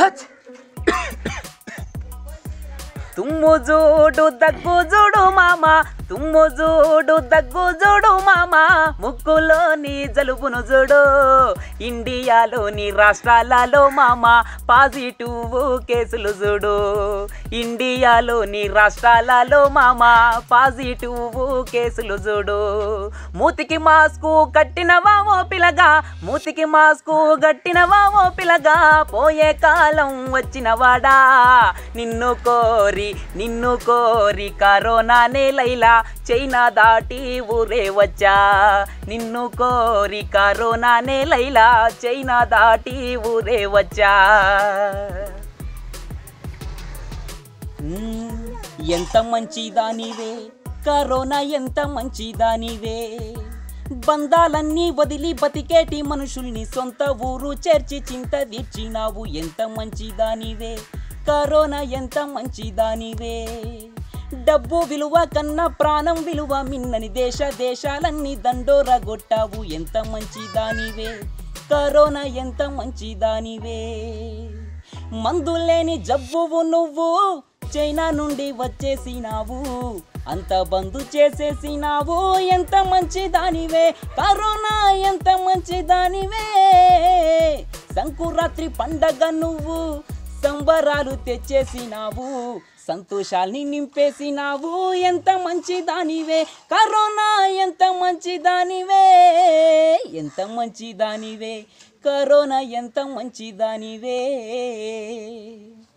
హచ్ తుమ్ము చూడు దగ్గు చూడు మామ తుమ్ము చూడు దగ్గు చూడు మామ ముక్కులోని జలుబును చూడు ఇండియాలోని రాష్ట్రాలలో మామ పాజిటివ్ కేసులు చూడు ఇండియాలోని రాష్ట్రాలలో మామ పాజిటివ్ కేసులు చూడు మూతికి మాస్కు కట్టినవా ఓ పిలగా మూతికి మాస్కు కట్టినవా ఓ పిలగా పోయే కాలం వచ్చినవాడా నిన్ను కోరి నిన్ను కోరి కరోనా నేలైలా చైనా దాటి ఊరే వచ్చా నిన్ను కోరి కరోనా నేలైలా చైనా దాటి ఊరే వచ్చా మ్మ్, ఎంత మంచిదానివే కరోనా ఎంత మంచిదానివే బంధాలన్నీ వదిలి బతికేటి మనుషుల్ని సొంత ఊరు చేర్చి చింత తీర్చినావు ఎంత మంచిదానివే కరోనా ఎంత మంచిదానివే డబ్బు విలువ కన్నా ప్రాణం విలువ మిన్నని దేశ దేశాలన్నీ దండోరగొట్టావు ఎంత మంచిదానివే కరోనా ఎంత మంచిదానివే మందు లేని జబ్బువు నువ్వు చైనా నుండి వచ్చేసినావు అంత బంధు చేసేసినావు ఎంత మంచిదానివే కరోనా ఎంత మంచిదానివే సంకురాత్రి పండగ నువ్వు సంబరాలు తెచ్చేసినావు సంతోషాల్ని నింపేసినావు ఎంత మంచిదానివే కరోనా ఎంత మంచిదానివే ఎంత మంచిదానివే కరోనా ఎంత మంచిదానివే